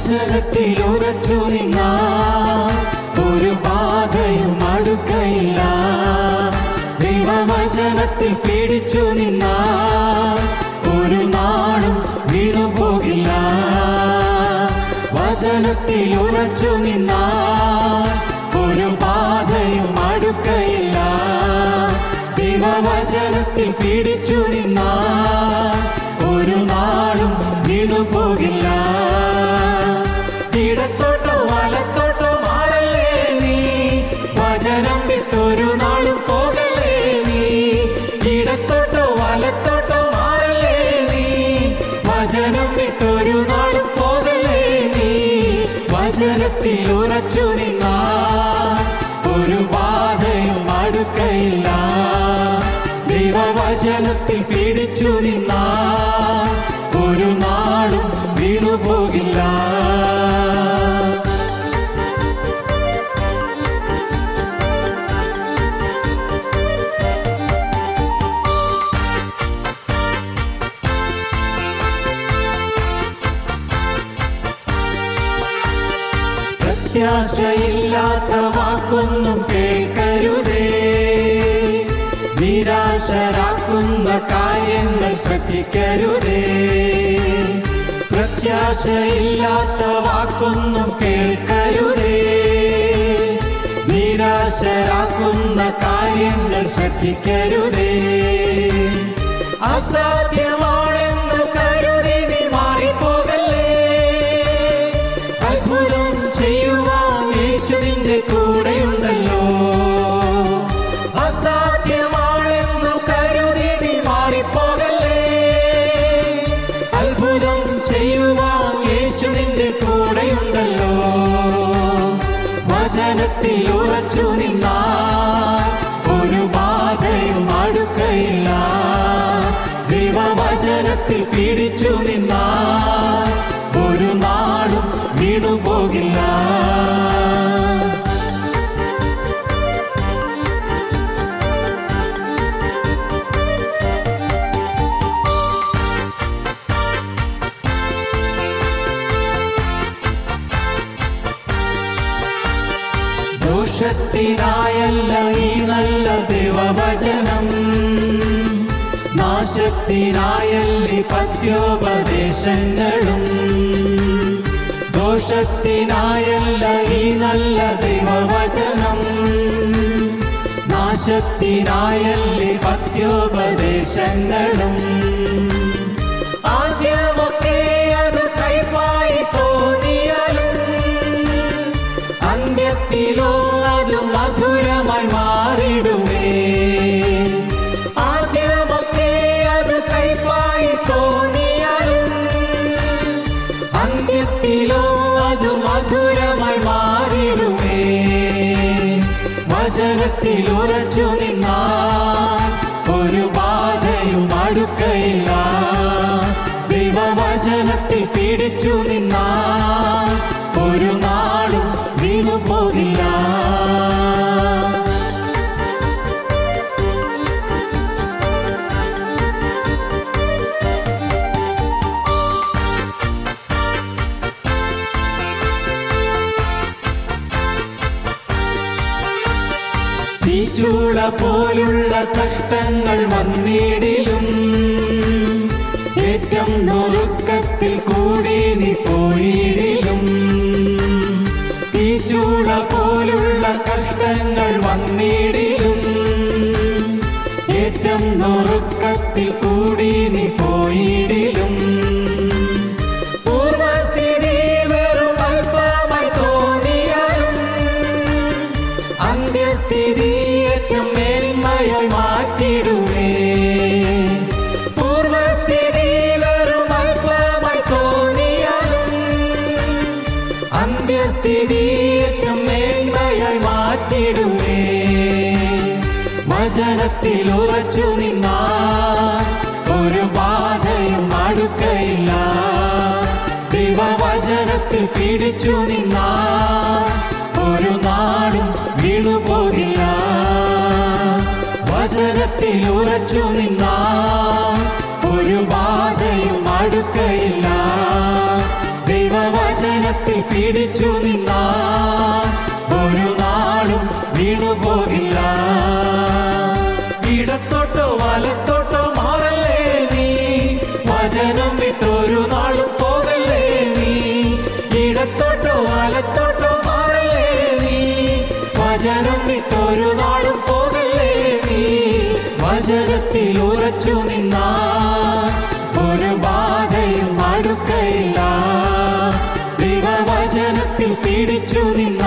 വചനത്തിൽ ഉറച്ചു നിന്ന ഒരു ബാധയും അടുക്കയില്ല ദൈവവചനത്തിൽ പിടിച്ചു നിന്ന ഒരു നാളും വീണുപോകില്ല വചനത്തിൽ ഉറച്ചു നിന്ന ഒരു ബാധയും അടുക്കയില്ല ദൈവവചനത്തിൽ പിടിച്ചു നിന്ന ഒരു നാളും വീണുപോകില്ല ഇടത്തോട്ടോ വലത്തോട്ടോ മാറല്ലേ നീ വചനം വിട്ടൊരു നാളും പോകല്ലേ നീ ഇടത്തോട്ടോ വലത്തോട്ടോ മാറല്ലേ നീ വചനം വിട്ടൊരു നാളും പോകല്ലേ നീ വചനത്തിൽ ഉറച്ചു നിന്ന ഒരു ബാധയും അടുക്കയില്ല ദൈവവചനത്തിൽ പിടിച്ചു നിന്ന ഒരു നാളും വീണുപോകില്ല പ്രത്യാശയില്ലാത്ത വാക്കൊന്നും കേൾക്കരുതേ നിരാശരാക്കുന്ന കാര്യങ്ങൾ ശ്രദ്ധിക്കരുതേ പ്രത്യാശയില്ലാത്ത വാക്കൊന്നും കേൾക്കരുതേ നിരാശരാക്കുന്ന കാര്യങ്ങൾ ശ്രദ്ധിക്കരുതേ അസാധ്യമാണെന്ന് കരുതി നീ മാറിപ്പോകല്ലേ അത്ഭുതം ചെയ്യുവാൻ യേശുവിന്റെ കൂടെയുണ്ടല്ലോ അസാധ്യമാണെന്നു കരുതി നീ മാറിപ്പോകല്ലേ അത്ഭുതം ചെയ്യുവാൻ യേശുവിന്റെ കൂടെയുണ്ടല്ലോ വചനത്തിൽ ഉറച്ചു നിന്നാൽ ഒരു ബാധയും അടുക്കയില്ല ദൈവവചനത്തിൽ പിടിച്ചു നിന്നാൽ ഒരു നാളും വീണുപോകില്ല ദോഷത്തിനായല്ല ഈ നല്ല ദൈവവചനം നാശത്തിനായല്ലി പത്യോപദേശങ്ങളും ദോഷത്തിനായല്ല ഈ നല്ല ദൈവവചനം നാശത്തിനായല്ലി പത്യോപദേശങ്ങളും ആദ്യമൊക്കെ അത് കൈപ്പായി തോന്നിയാലും അന്ത്യത്തിലോ അത് മധുരമായി മാറിടുമേ ആദ്യമൊക്കെ അത് കൈപ്പായി തോന്നിയാലും അന്ത്യത്തിലോ അത് മധുരമായി മാറിടുമേ വചനത്തിൽ ഉറച്ചു നിന്നാൽ ഒരു ബാധയും അടുക്കയില്ല ദൈവവചനത്തിൽ പിടിച്ചു നിന്നാൽ ഒരു നാളും വീണുപോകില്ല തീച്ചൂള പോലുള്ള കഷ്ടങ്ങൾ വന്നിടിലും ഏറ്റം നൊറുക്കത്തിൽ കൂടി നീ പോയിടിലും തീച്ചൂള പോലുള്ള കഷ്ടങ്ങൾ വന്നിടിലും ഏറ്റം നൊറുക്കത്തിൽ കൂടി നീ പോയിടിലും പൂർവസ്ഥിതി വെറും അല്പമായി തോന്നിയാലും അന്ത്യസ്ഥിതി ഏറ്റവും മേന്മയായി മാറ്റിടുമേ പൂർവസ്ഥിതി വെറും അല്പമായി തോന്നിയാലും അന്ത്യസ്ഥിതി ഏറ്റവും മേന്മയായി മാറ്റിടുമേ വചനത്തിൽ ഉറച്ചു നിന്നാൽ ഒരു ബാധയും അടുക്കയില്ല ദൈവവചനത്തിൽ പിടിച്ചു നിന്നാൽ ഒരു നാടും വീണുപോകില്ല വചനത്തിൽ ഉറച്ചു നിന്നാൽ ഒരു ബാധയും അടുക്കയില്ല ദൈവവചനത്തിൽ പിടിച്ചു നിന്നാൽ ഒരു നാളും വീണുപോകില്ല ഇടത്തോട്ടോ വലത്തോട്ടോ മാറല്ലേ നീ വചനം വിട്ടൊരു നാളും പോകല്ലേ നീ ഇടത്തോട്ടോ വലത്തോട്ടോ മാറല്ലേ നീ വചനം വിട്ടൊരു നാളും പോകല്ലേ നീ വചനത്തിൽ ഉറച്ചു നിന്നാൽ ഒരു ബാധയും അടുക്കയില്ല ദൈവവചനത്തിൽ പിടിച്ചു നിന്ന